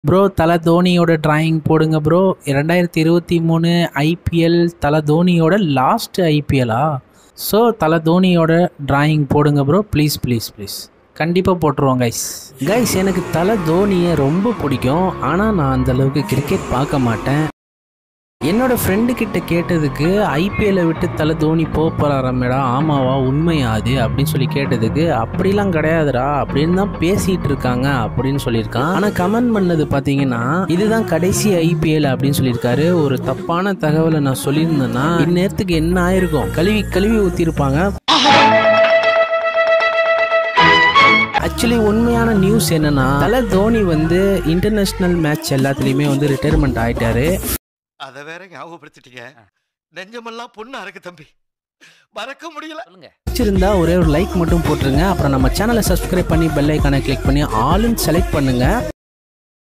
bro தலை தோனியோட drawing போடுங்க ப்ரோ ரெண்டாயிரத்தி இருபத்தி மூணு ஐபிஎல் தலை தோனியோட லாஸ்ட் ஐபிஎலா ஸோ தலை தோனியோட டிராயிங் போடுங்க ப்ரோ ப்ளீஸ் ப்ளீஸ் ப்ளீஸ் கண்டிப்பாக போட்டுருவோம் கைஸ் கைஸ் எனக்கு தலை தோனியை ரொம்ப பிடிக்கும் ஆனால் நான் அந்த அளவுக்கு கிரிக்கெட் பார்க்க மாட்டேன் என்னோட ஃப்ரெண்டு கிட்ட கேட்டதுக்கு ஐபிஎல்லை விட்டு தலை தோனி போகிறாரமேடா ஆமாவா உண்மையா அது அப்படின்னு சொல்லி கேட்டதுக்கு அப்படிலாம் கிடையாதுடா அப்படின்னு தான் பேசிட்டு இருக்காங்க அப்படின்னு சொல்லியிருக்கான் ஆனால் கமெண்ட் பண்ணது பார்த்தீங்கன்னா இதுதான் கடைசி ஐபிஎல் அப்படின்னு சொல்லியிருக்காரு ஒரு தப்பான தகவலை நான் சொல்லியிருந்தேன்னா இந்நேரத்துக்கு என்ன ஆயிருக்கும் கழுவி கழுவி ஊற்றிருப்பாங்க ஆக்சுவலி உண்மையான நியூஸ் என்னன்னா தலை தோனி வந்து இன்டர்நேஷனல் மேட்ச் எல்லாத்துலேயுமே வந்து ரிட்டையர்மெண்ட் ஆயிட்டாரு அத வேற ஞாபகப்படுத்திட்டீங்க நெஞ்சமெல்லாம் பொண்ணா இருக்கு தம்பி மறக்க முடியல பிடிச்சிருந்தா ஒரே ஒரு லைக் மட்டும் போட்டுருங்க அப்புறம் நம்ம சேனலை சப்ஸ்கிரைப் பண்ணி பெல் ஐக்கானை கிளிக் பண்ணி ஆளுன்னு செலக்ட் பண்ணுங்க